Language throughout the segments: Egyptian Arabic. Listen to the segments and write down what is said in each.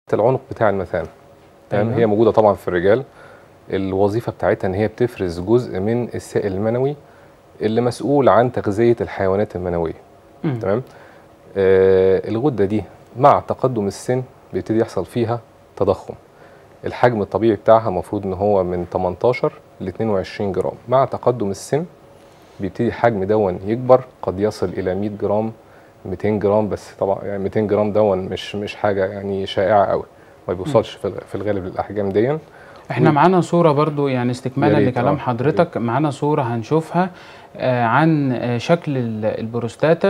العنق بتاع المثانه تمام أيوة. هي موجوده طبعا في الرجال الوظيفه بتاعتها ان هي بتفرز جزء من السائل المنوي اللي مسؤول عن تغذيه الحيوانات المنويه مم. تمام آه الغده دي مع تقدم السن بيبتدي يحصل فيها تضخم الحجم الطبيعي بتاعها المفروض ان هو من 18 ل 22 جرام مع تقدم السن بيبتدي الحجم دون يكبر قد يصل الى 100 جرام 200 جرام بس طبعا يعني 200 جرام دون مش مش حاجه يعني شائعه قوي ما بيوصلش في الغ- في الغالب للاحجام دي احنا معانا صورة برضو يعني استكمالا يا ريت، لكلام آه. حضرتك معانا صورة هنشوفها آه، عن آه، شكل ال- البروستاتا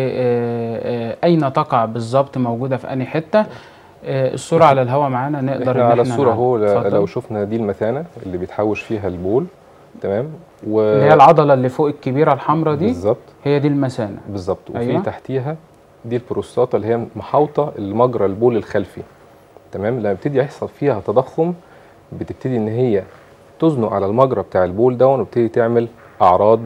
وأين تقع بالظبط موجودة في أنهي حتة آه، الصورة على الهواء معانا نقدر احنا إن على إحنا الصوره نعرف. اهو ل- اتفضل. لو شفنا دي المثانه اللي بيتحوش فيها البول تمام و اللي هي العضلة اللي فوق الكبيرة الحمراء دي بالظبط هي دي المثانة بالظبط وفي أيوة. تحتيها دي البروستاتا اللي هي محاوطه المجرى البول الخلفي تمام لما يبتدي يحصل فيها تضخم بتبتدي ان هي تزنق على المجرى بتاع البول ده وبتبتدي تعمل اعراض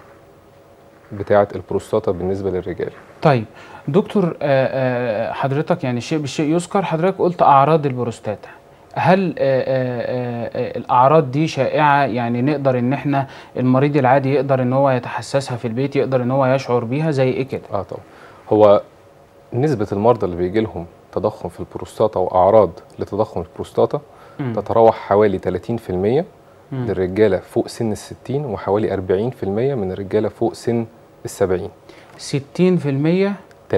بتاعه البروستاتا بالنسبه للرجال طيب دكتور آه، آه، حضرتك يعني الشيء بالشيء يذكر حضرتك قلت اعراض البروستاتا هل آه، آه، آه، الاعراض دي شائعه يعني نقدر ان احنا المريض العادي يقدر ان هو يتحسسها في البيت يقدر ان هو يشعر بيها زي ايه كده اه طبعا هو نسبه المرضى اللي بيجي لهم تضخم في البروستاتا واعراض لتضخم البروستاتا مم. تتراوح حوالي 30% مم. للرجاله فوق سن الستين وحوالي 40% من الرجاله فوق سن السبعين 60% 30% 30%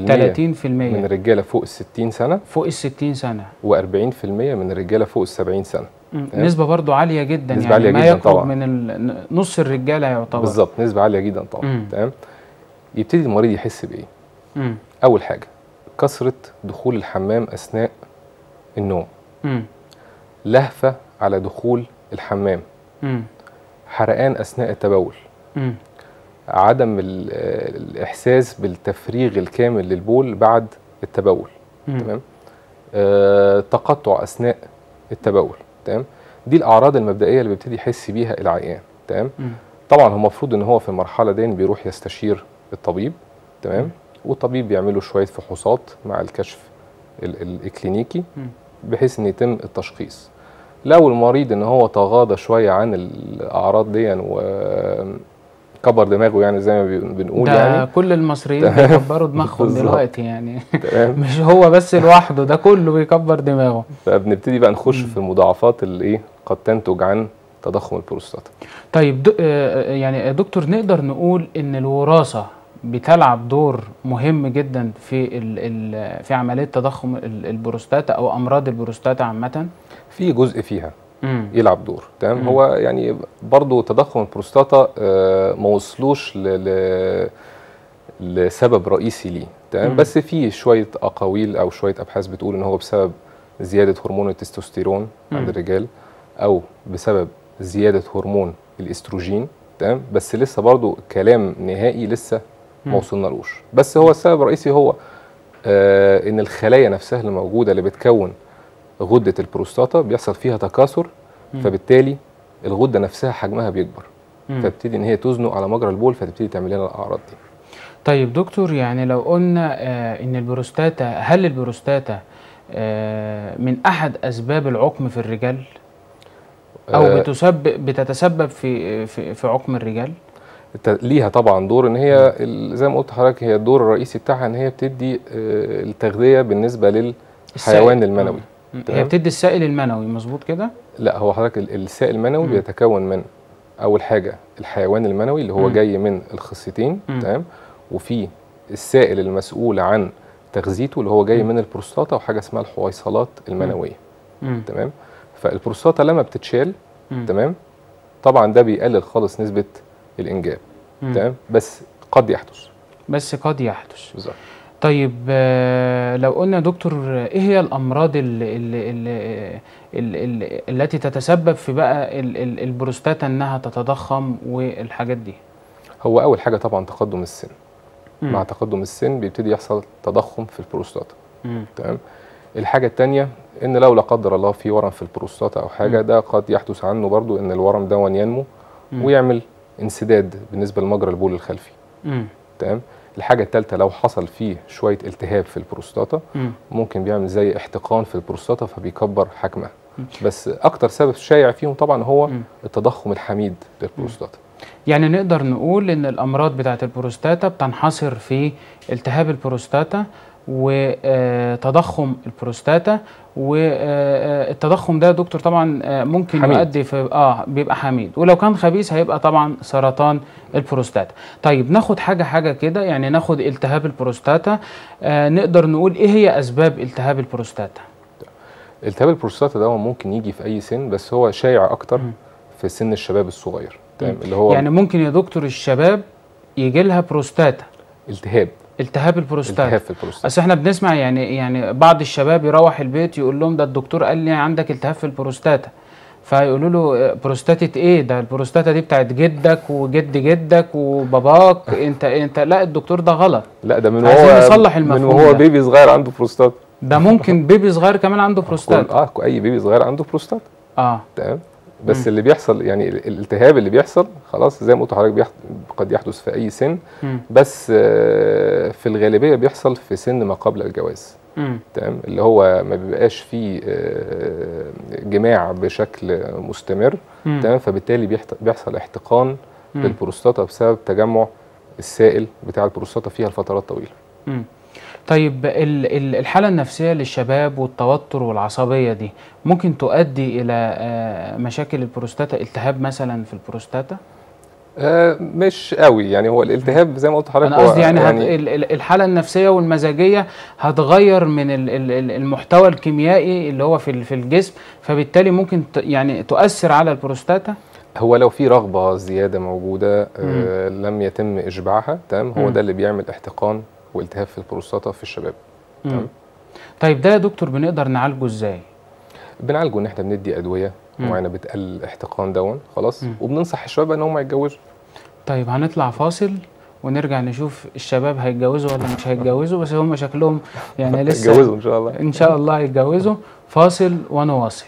من الرجاله فوق الستين سنه فوق ال 60 سنه و40% من الرجاله فوق السبعين سنه مم. تمام. نسبه برضو عاليه جدا نسبة يعني عالية ما جداً يقرب طبعاً. من ال- نص الرجاله يعتبر بالظبط نسبه عاليه جدا طبعا مم. تمام يبتدي المريض يحس بايه مم. اول حاجه كثره دخول الحمام اثناء النوم مم. لهفه على دخول الحمام مم. حرقان اثناء التبول مم. عدم ال- آه، الاحساس بالتفريغ الكامل للبول بعد التبول مم. تمام آه، تقطع اثناء التبول تمام دي الاعراض المبدئيه اللي بيبتدي يحس بيها العيان تمام مم. طبعا هو المفروض ان هو في المرحله دي بيروح يستشير الطبيب تمام والطبيب بيعمل له شويه فحوصات مع الكشف ال- ال- الكلينيكي مم. بحيث ان يتم التشخيص لو المريض ان هو تغاضى شويه عن الاعراض دي وكبر دماغه يعني زي ما بي- بنقول ده يعني كل المصريين تمام. بيكبروا دماغهم بالظبط. دلوقتي يعني تمام مش هو بس لوحده ده كله بيكبر دماغه فبنبتدي بقى نخش في المضاعفات اللي ايه قد تنتج عن تضخم البروستاتا طيب د... آه، يعني يا دكتور نقدر نقول ان الوراثه بتلعب دور مهم جدا في ال... ال... في عمليه تضخم ال- البروستاتا او امراض البروستاتا عامه في جزء فيها امم يلعب دور تمام مم. هو يعني برضو تضخم البروستاتا آه، ما وصلوش ل... ل... لسبب رئيسي ليه تمام مم. بس في شويه اقاويل او شويه ابحاث بتقول ان هو بسبب زياده هرمون التستوستيرون عند مم. الرجال او بسبب زياده هرمون الاستروجين تمام بس لسه برضو كلام نهائي لسه ما مم. وصلنالوش بس هو السبب الرئيسي هو آه ان الخلايا نفسها اللي موجوده اللي بتكون غده البروستاتا بيحصل فيها تكاثر مم. فبالتالي الغده نفسها حجمها بيكبر مم. فبتبتدي ان هي تزنق على مجرى البول فتبتدي تعمل لنا الاعراض دي طيب دكتور يعني لو قلنا آه ان البروستاتا هل البروستاتا آه من احد اسباب العقم في الرجال او آه، بتسبب بتتسبب في في, في عقم الرجال الت- ليها طبعا دور ان هي ال- زي ما قلت لحضرتك هي الدور الرئيسي بتاعها ان هي بتدي آه، التغذيه بالنسبه للحيوان السائل. المنوي آه. هي تمام. بتدي السائل المنوي مظبوط كده لا هو حضرتك ال- السائل المنوي مم. بيتكون من اول حاجه الحيوان المنوي اللي هو مم. جاي من الخصيتين مم. تمام وفي السائل المسؤول عن تغذيته اللي هو جاي مم. من البروستاتا وحاجه اسمها الحويصلات المنويه مم. تمام فالبروستاتا لما بتتشال مم. تمام طبعا ده بيقلل خالص نسبه الانجاب مم. تمام بس قد يحدث بس قد يحدث بالظبط طيب آه، لو قلنا يا دكتور آه، ايه هي الامراض ال ال ال ال ال التي تتسبب في بقى ال ال البروستاتا انها تتضخم والحاجات دي هو اول حاجه طبعا تقدم السن مم. مع تقدم السن بيبتدي يحصل تضخم في البروستاتا مم. تمام الحاجه الثانيه ان لو لا قدر الله في ورم في البروستاتا او حاجه مم. ده قد يحدث عنه برضو ان الورم ده ينمو مم. ويعمل انسداد بالنسبه لمجرى البول الخلفي مم. تمام الحاجه الثالثه لو حصل فيه شويه التهاب في البروستاتا مم. ممكن بيعمل زي احتقان في البروستاتا فبيكبر حجمها بس اكتر سبب شائع فيهم طبعا هو مم. التضخم الحميد للبروستاتا يعني نقدر نقول ان الامراض بتاعه البروستاتا بتنحصر في التهاب البروستاتا وتضخم البروستاتا والتضخم ده يا دكتور طبعا آه، ممكن حميد. يؤدي في اه بيبقى حميد ولو كان خبيث هيبقى طبعا سرطان البروستاتا طيب ناخد حاجه حاجه كده يعني ناخد التهاب البروستاتا آه نقدر نقول ايه هي اسباب التهاب البروستاتا التهاب البروستاتا ده هو ممكن يجي في اي سن بس هو شائع اكتر مم. في سن الشباب الصغير تمام اللي هو يعني ممكن يا دكتور الشباب يجي لها بروستاتا التهاب التهاب البروستاتا التهاب في البروستاتا اصل احنا بنسمع يعني يعني بعض الشباب يروح البيت يقول لهم ده الدكتور قال لي عندك التهاب في البروستاتا فيقولوا له اه، بروستاتة ايه ده البروستاتا دي بتاعت جدك وجد جدك وباباك انت انت لا الدكتور ده غلط لا ده من عايزين وهو نصلح من المفهوم وهو ده. بيبي صغير عنده بروستاتا ده ممكن بيبي صغير كمان عنده كل- بروستاتا اه اي بيبي صغير عنده بروستاتا اه تمام بس مم. اللي بيحصل يعني ال- الالتهاب اللي بيحصل خلاص زي ما قلت لحضرتك بيح... قد يحدث في اي سن مم. بس آه، في الغالبيه بيحصل في سن ما قبل الجواز مم. تمام اللي هو ما بيبقاش فيه آه، جماع بشكل مستمر مم. تمام فبالتالي بيحت- بيحصل احتقان مم. للبروستاتا بسبب تجمع السائل بتاع البروستاتا فيها لفترات طويله مم. طيب ال- ال- الحالة النفسية للشباب والتوتر والعصبية دي ممكن تؤدي إلى آه، مشاكل البروستاتا التهاب مثلا في البروستاتا؟ آه، مش قوي يعني هو الالتهاب زي ما قلت لحضرتك انا هو قصدي يعني, هت... ال- ال- الحاله النفسيه والمزاجيه هتغير من ال- ال- ال- المحتوى الكيميائي اللي هو في ال- في الجسم فبالتالي ممكن ت... يعني تؤثر على البروستاتا هو لو في رغبه زياده موجوده آه لم يتم اشباعها تمام هو مم. ده اللي بيعمل احتقان والتهاب في البروستاتا في الشباب مم. تمام. طيب ده يا دكتور بنقدر نعالجه ازاي بنعالجه ان احنا بندي ادويه مم. معينه بتقلل الاحتقان دون خلاص مم. وبننصح الشباب ان هم يتجوزوا طيب هنطلع فاصل ونرجع نشوف الشباب هيتجوزوا ولا مش هيتجوزوا بس هم شكلهم يعني لسه يتجوزوا ان شاء الله ان شاء الله هيتجوزوا فاصل ونواصل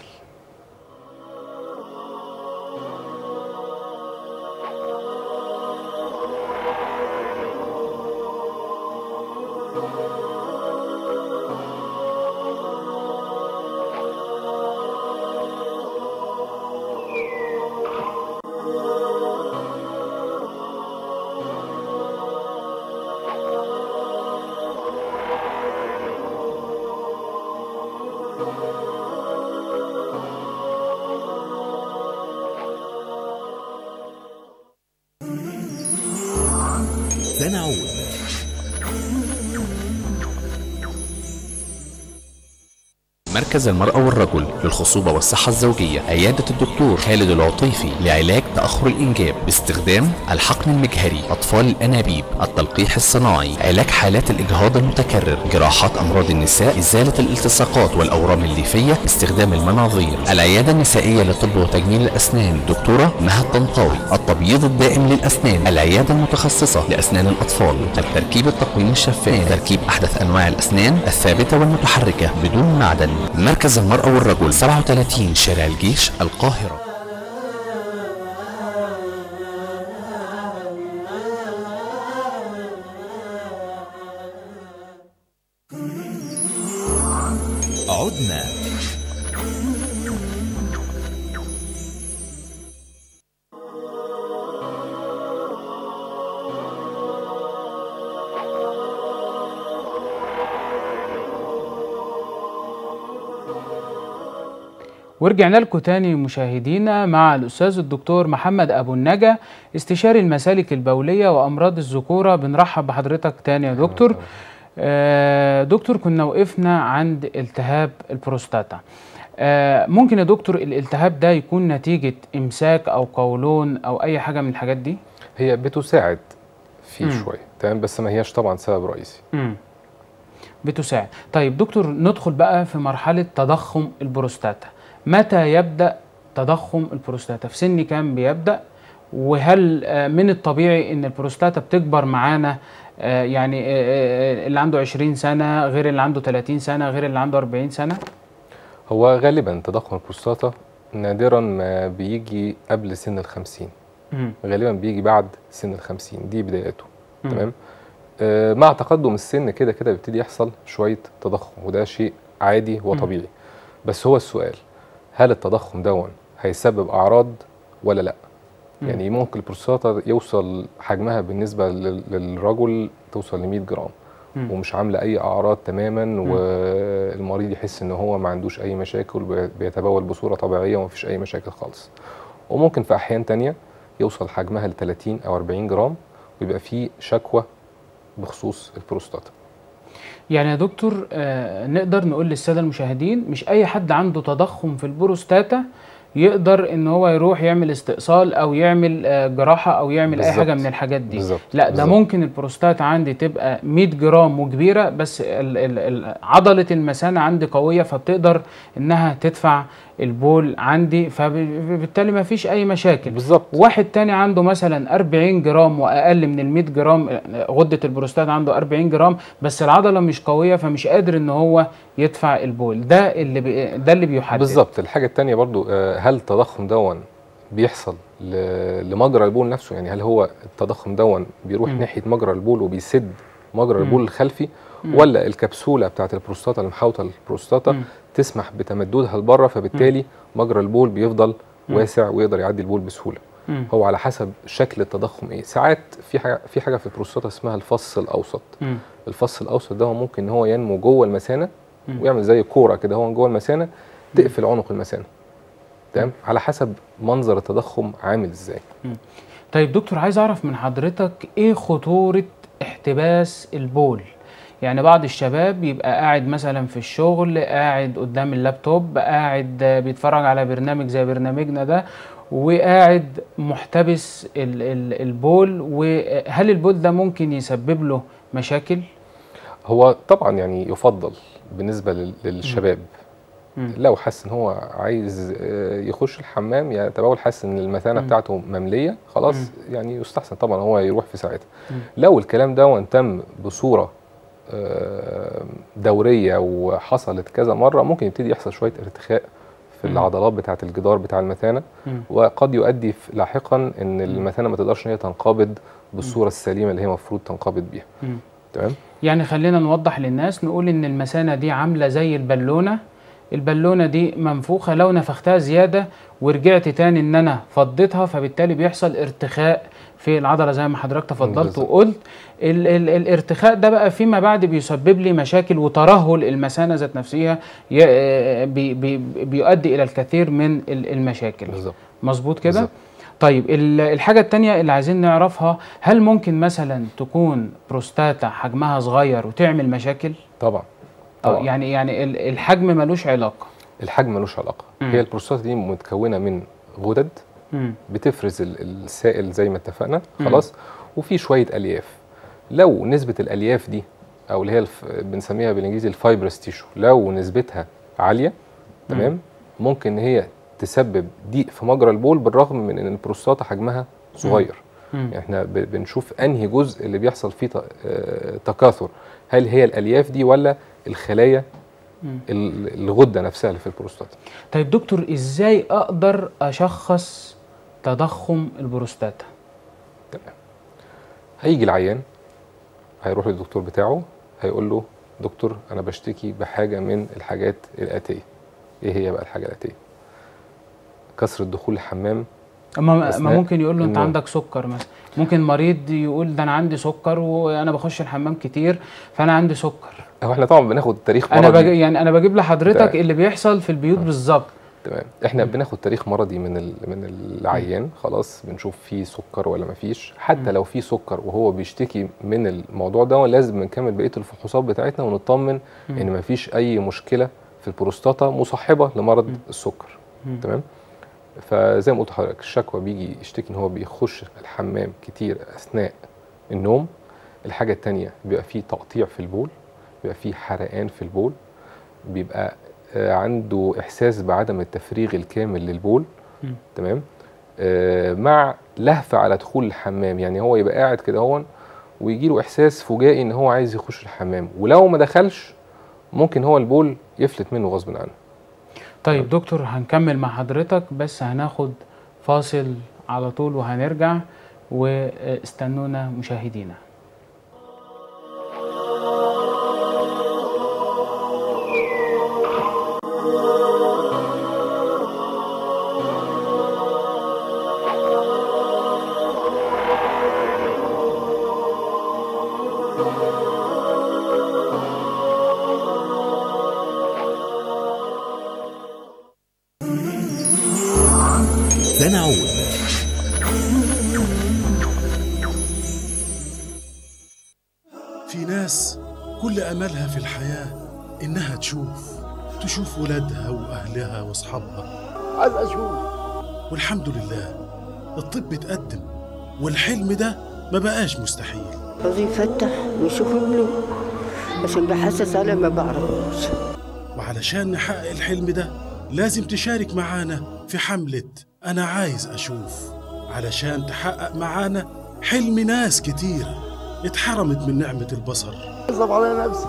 سنعود مركز المرأة والرجل للخصوبة والصحة الزوجية عيادة الدكتور خالد العطيفي لعلاج تأخر الإنجاب باستخدام الحقن المجهري أطفال الأنابيب التلقيح الصناعي علاج حالات الإجهاض المتكرر جراحات أمراض النساء إزالة الالتصاقات والأورام الليفية باستخدام المناظير العيادة النسائية لطب وتجميل الأسنان دكتورة مها الطنطاوي التبييض الدائم للأسنان العيادة المتخصصة لأسنان الأطفال التركيب التقويم الشفاف تركيب أحدث أنواع الأسنان الثابتة والمتحركة بدون معدن مركز المرأة والرجل 37 شارع الجيش القاهرة عدنا ورجعنا لكم تاني مشاهدينا مع الأستاذ الدكتور محمد أبو النجا استشاري المسالك البولية وأمراض الذكورة بنرحب بحضرتك تاني يا دكتور آه دكتور كنا وقفنا عند التهاب البروستاتا آه ممكن يا دكتور الالتهاب ده يكون نتيجة إمساك أو قولون أو أي حاجة من الحاجات دي؟ هي بتساعد فيه مم. شويه تمام بس ما هياش طبعا سبب رئيسي مم. بتساعد طيب دكتور ندخل بقى في مرحلة تضخم البروستاتا متى يبدأ تضخم البروستاتا في سن كام بيبدأ وهل آه، من الطبيعي ان البروستاتا بتكبر معانا آه، يعني آه، آه، اللي عنده 20 سنة غير اللي عنده 30 سنة غير اللي عنده 40 سنة هو غالبا تضخم البروستاتا نادرا ما بيجي قبل سن الخمسين مم. غالبا بيجي بعد سن الخمسين دي بدايته مم. تمام آه، مع تقدم السن كده كده بيبتدي يحصل شويه تضخم وده شيء عادي وطبيعي بس هو السؤال هل التضخم دون هيسبب اعراض ولا لا مم. يعني ممكن البروستاتا يوصل حجمها بالنسبه لل- للرجل توصل ل 100 جرام مم. ومش عامله اي اعراض تماما والمريض يحس ان هو ما عندوش اي مشاكل وبي- بيتبول بصوره طبيعيه ومفيش اي مشاكل خالص وممكن في احيان تانية يوصل حجمها ل 30 او 40 جرام ويبقى فيه شكوى بخصوص البروستاتا يعني يا دكتور آه نقدر نقول للساده المشاهدين مش اي حد عنده تضخم في البروستاتا يقدر ان هو يروح يعمل استئصال او يعمل آه جراحه او يعمل اي حاجه بالظبط. من الحاجات دي بالظبط لا ده بالظبط. ممكن البروستاتا عندي تبقى 100 جرام وكبيره بس ال ال ال عضله المثانه عندي قويه فبتقدر انها تدفع البول عندي فبالتالي ما فيش اي مشاكل بالظبط واحد تاني عنده مثلا 40 جرام واقل من ال 100 جرام غده البروستات عنده 40 جرام بس العضله مش قويه فمش قادر ان هو يدفع البول ده اللي بي ده اللي بيحدد بالظبط الحاجه التانية برضو آه، هل التضخم دون بيحصل ل- لمجرى البول نفسه يعني هل هو التضخم دون بيروح مم. ناحيه مجرى البول وبيسد مجرى مم. البول الخلفي مم. ولا الكبسوله بتاعت البروستاتا اللي محاوطه البروستاتا مم. تسمح بتمددها لبره فبالتالي مجرى البول بيفضل مم. واسع ويقدر يعدي البول بسهوله مم. هو على حسب شكل التضخم ايه ساعات في حاجه في حاجه في البروستاتا اسمها الفص الاوسط مم. الفص الاوسط ده هو ممكن ان هو ينمو جوه المثانه مم. ويعمل زي كوره كده هو جوه المثانه تقفل عنق المثانه تمام على حسب منظر التضخم عامل ازاي طيب دكتور عايز اعرف من حضرتك ايه خطورة احتباس البول يعني بعض الشباب يبقى قاعد مثلا في الشغل قاعد قدام اللابتوب قاعد آه، بيتفرج على برنامج زي برنامجنا ده وقاعد محتبس ال ال البول وهل البول ده ممكن يسبب له مشاكل؟ هو طبعا يعني يفضل بالنسبه لل- للشباب مم. لو حس ان هو عايز آه، يخش الحمام يعني تبول حاسس ان المثانه مم. بتاعته ممليه خلاص مم. يعني يستحسن طبعا هو يروح في ساعتها مم. لو الكلام ده تم بصوره آه، دوريه وحصلت كذا مره ممكن يبتدي يحصل شويه ارتخاء في مم. العضلات بتاعه الجدار بتاع المثانه مم. وقد يؤدي في- لاحقا ان المثانه ما تقدرش ان هي تنقبض بالصوره السليمه اللي هي المفروض تنقبض بيها مم. تمام يعني خلينا نوضح للناس نقول ان المثانه دي عامله زي البالونه البالونه دي منفوخه لو نفختها زياده ورجعت تاني ان انا فضيتها فبالتالي بيحصل ارتخاء في العضله زي ما حضرتك تفضلت بالظبط. وقلت ال ال الارتخاء ده بقى فيما بعد بيسبب لي مشاكل وترهل المثانه ذات نفسها ي- بي بي بيؤدي الى الكثير من ال- المشاكل بالظبط مظبوط كده بالظبط. طيب ال- الحاجة التانية اللي عايزين نعرفها هل ممكن مثلا تكون بروستاتا حجمها صغير وتعمل مشاكل؟ طبعا أو طبعا يعني يعني ال- الحجم ملوش علاقة الحجم ملوش علاقه مم. هي البروستاتا دي متكونه من غدد مم. بتفرز ال- السائل زي ما اتفقنا مم. خلاص وفي شويه الياف لو نسبه الالياف دي او اللي هي الف... بنسميها بالانجليزي الفايبرس تيشو لو نسبتها عاليه تمام ممكن ان هي تسبب ضيق في مجرى البول بالرغم من ان البروستاتا حجمها صغير مم. يعني احنا ب- بنشوف انهي جزء اللي بيحصل فيه ت- آه، تكاثر هل هي الالياف دي ولا الخلايا مم. ال- الغده نفسها اللي في البروستاتا طيب دكتور ازاي اقدر اشخص تضخم البروستاتا؟ هيجي العيان هيروح للدكتور بتاعه هيقول له دكتور انا بشتكي بحاجه من الحاجات الاتيه ايه هي بقى الحاجه الاتيه كثره دخول الحمام اما ما أثناء ممكن يقول له انت النوم. عندك سكر مثلا ممكن مريض يقول ده انا عندي سكر وانا بخش الحمام كتير فانا عندي سكر هو احنا طبعا بناخد تاريخ انا مرضي بجي يعني انا بجيب لحضرتك ده- اللي بيحصل في البيوت بالظبط تمام احنا بناخد تاريخ مرضي من ال... من العيان خلاص بنشوف فيه سكر ولا ما فيش حتى لو فيه سكر وهو بيشتكي من الموضوع ده لازم نكمل بقيه الفحوصات بتاعتنا ونطمن مم. ان ما فيش اي مشكله في البروستاتا مصاحبه لمرض مم. السكر مم. تمام فزي ما قلت لحضرتك الشكوى بيجي يشتكي ان هو بيخش الحمام كتير اثناء النوم الحاجه التانية بيبقى فيه تقطيع في البول بيبقى فيه حرقان في البول بيبقى آه، عنده احساس بعدم التفريغ الكامل للبول مم. تمام آه، مع لهفه على دخول الحمام يعني هو يبقى قاعد كده هون ويجي له احساس فجائي ان هو عايز يخش الحمام ولو ما دخلش ممكن هو البول يفلت منه غصب عنه طيب دكتور هنكمل مع حضرتك بس هناخد فاصل على طول وهنرجع واستنونا مشاهدينا سنعود في ناس كل أملها في الحياة إنها تشوف تشوف ولادها وأهلها وأصحابها عايز اشوف والحمد لله الطب اتقدم والحلم ده ما بقاش مستحيل عاوز يفتح ويشوف ابنه عشان بحسس انا ما بعرفوش وعلشان نحقق الحلم ده لازم تشارك معانا في حملة أنا عايز أشوف علشان تحقق معانا حلم ناس كتيرة اتحرمت من نعمة البصر اصرف على نفسي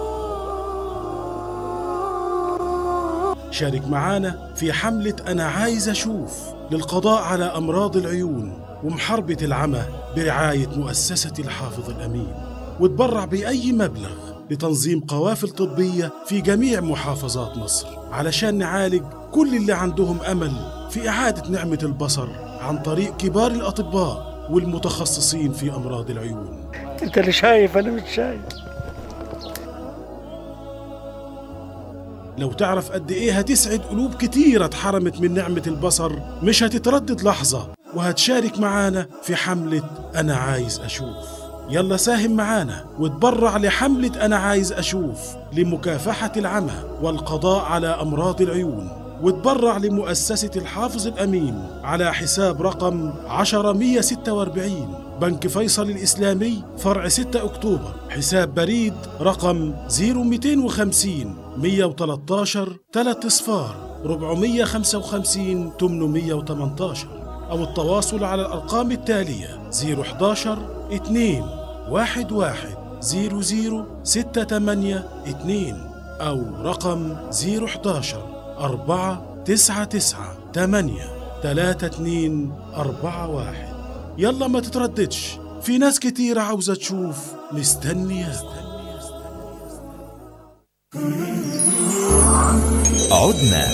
شارك معانا في حملة أنا عايز أشوف للقضاء على أمراض العيون ومحاربة العمى برعاية مؤسسة الحافظ الأمين وتبرع بأي مبلغ لتنظيم قوافل طبية في جميع محافظات مصر علشان نعالج كل اللي عندهم أمل في إعادة نعمة البصر عن طريق كبار الأطباء والمتخصصين في أمراض العيون انت اللي شايف انا مش شايف لو تعرف قد ايه هتسعد قلوب كتيرة اتحرمت من نعمة البصر مش هتتردد لحظة وهتشارك معانا في حملة أنا عايز أشوف يلا ساهم معانا وتبرع لحملة أنا عايز أشوف لمكافحة العمى والقضاء على أمراض العيون وتبرع لمؤسسة الحافظ الأمين على حساب رقم 10146 بنك فيصل الإسلامي فرع 6 أكتوبر حساب بريد رقم 0250 113 3 صفار 455 818 أو التواصل على الأرقام التالية 011 2 11 00 68 2 أو رقم 011 4 99 8 32 41 يلا ما تترددش في ناس كتير عاوزة تشوف مستنياك عدنا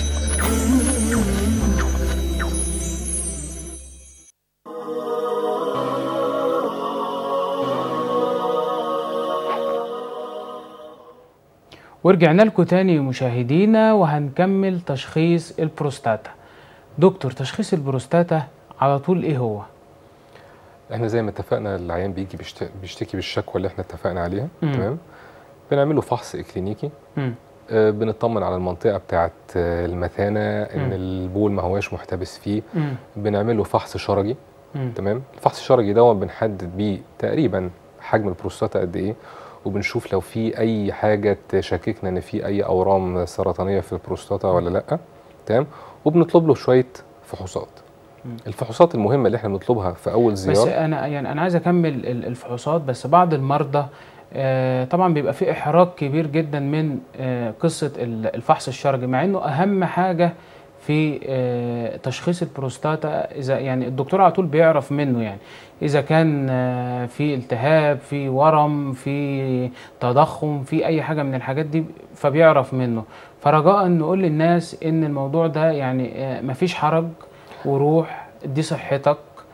ورجعنا لكم تاني مشاهدينا وهنكمل تشخيص البروستاتا دكتور تشخيص البروستاتا على طول ايه هو احنا زي ما اتفقنا العيان بيجي بيشت- بيشتكي بالشكوى اللي احنا اتفقنا عليها مم. تمام بنعمل له فحص اكلينيكي مم. آه، بنطمن على المنطقه بتاعه آه، المثانه ان مم. البول ما هواش محتبس فيه مم. بنعمل له فحص شرجي مم. تمام الفحص الشرجي ده بنحدد بيه تقريبا حجم البروستاتا قد ايه وبنشوف لو في اي حاجه تشككنا ان في اي اورام سرطانيه في البروستاتا ولا لا تمام وبنطلب له شويه فحوصات مم. الفحوصات المهمه اللي احنا بنطلبها في اول بس زياره انا يعني انا عايز اكمل ال- الفحوصات بس بعض المرضى آه، طبعا بيبقى في احراج كبير جدا من آه، قصه ال- الفحص الشرجي مع انه اهم حاجه في آه، تشخيص البروستاتا اذا يعني الدكتور على طول بيعرف منه يعني اذا كان آه، في التهاب في ورم في تضخم في اي حاجه من الحاجات دي فبيعرف منه فرجاء نقول للناس ان الموضوع ده يعني آه، مفيش حرج وروح دي صحتك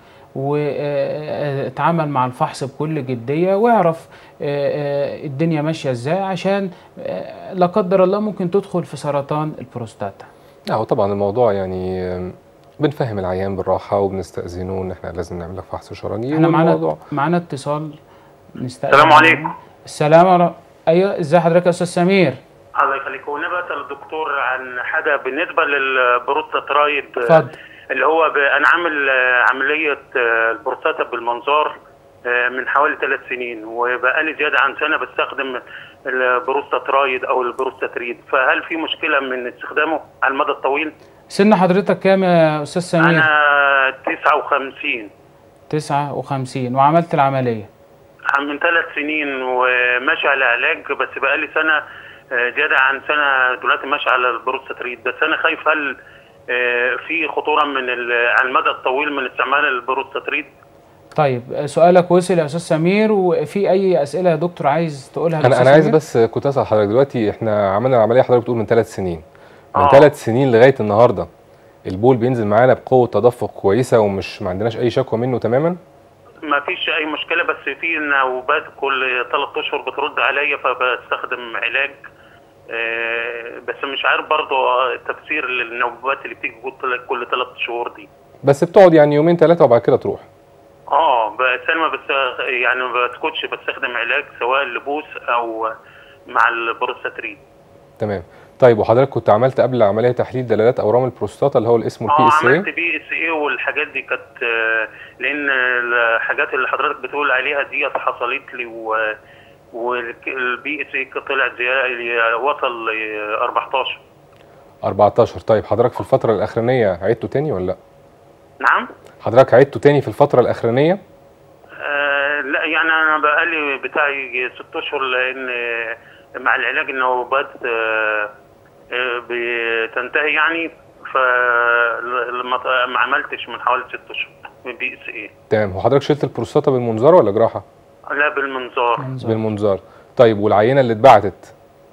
واتعامل مع الفحص بكل جدية واعرف آه، آه، الدنيا ماشية ازاي عشان آه، لا قدر الله ممكن تدخل في سرطان البروستاتا لا هو طبعا الموضوع يعني آم، بنفهم العيان بالراحه وبنستاذنه ان احنا لازم نعمل لك فحص شرجي احنا معانا والموضوع معانا اتصال نستقبل السلام عليكم. السلام عليكم ايوه ازي حضرتك يا استاذ سمير الله يخليك وانا بسال الدكتور عن حاجه بالنسبه للبروستاترايد اتفضل اللي هو ب... انا عامل آه، عمليه آه، البروستاتا بالمنظار آه، من حوالي ثلاث سنين وبقالي زياده عن سنه بستخدم البروستاترايد او البروستاتريد فهل في مشكله من استخدامه على المدى الطويل؟ سن حضرتك كام يا استاذ سمير انا 59 59 وعملت العملية من ثلاث سنين وماشي على علاج بس بقالي سنه آه، زياده عن سنه دلوقتي ماشي على البروستاتريد بس انا خايف هل آه، في خطوره من ال- على المدى الطويل من استعمال البروستاتريد طيب آه، سؤالك وصل يا استاذ سمير وفي اي اسئله يا دكتور عايز تقولها انا للأستاذ انا عايز سمير؟ بس كنت اسال حضرتك دلوقتي احنا عملنا العمليه حضرتك بتقول من ثلاث سنين من آه. ثلاث سنين لغايه النهارده البول بينزل معانا بقوه تدفق كويسه ومش ما عندناش اي شكوى منه تماما ما فيش اي مشكله بس في نوبات كل ثلاث اشهر بترد عليا فبستخدم علاج آه، بس مش عارف برضه تفسير للنوبات اللي بتيجي كل- كل ثلاث شهور دي بس بتقعد يعني يومين ثلاثه وبعد كده تروح اه بس انا ما بس يعني ما بسكتش بستخدم علاج سواء اللبوس او مع البروستاترين تمام طيب وحضرتك كنت عملت قبل العمليه تحليل دلالات اورام البروستاتا اللي هو اللي اسمه البي اه اس عملت اي بي اس اي والحاجات دي كانت آه، لان الحاجات اللي حضرتك بتقول عليها دي حصلت لي و والبي اس اي طلع زي- وصل ل 14 14 طيب حضرتك في الفتره الاخرانيه عدته تاني ولا لا نعم حضرتك عدته تاني في الفتره الاخرانيه آه لا يعني انا بقالي بتاعي ست اشهر لان مع العلاج النوبات آه آه بتنتهي يعني فما ما عملتش من حوالي ست اشهر من بي اس اي تمام وحضرتك شلت البروستاتا بالمنظار ولا جراحه لا بالمنظار منظر. بالمنظار طيب والعينه اللي اتبعتت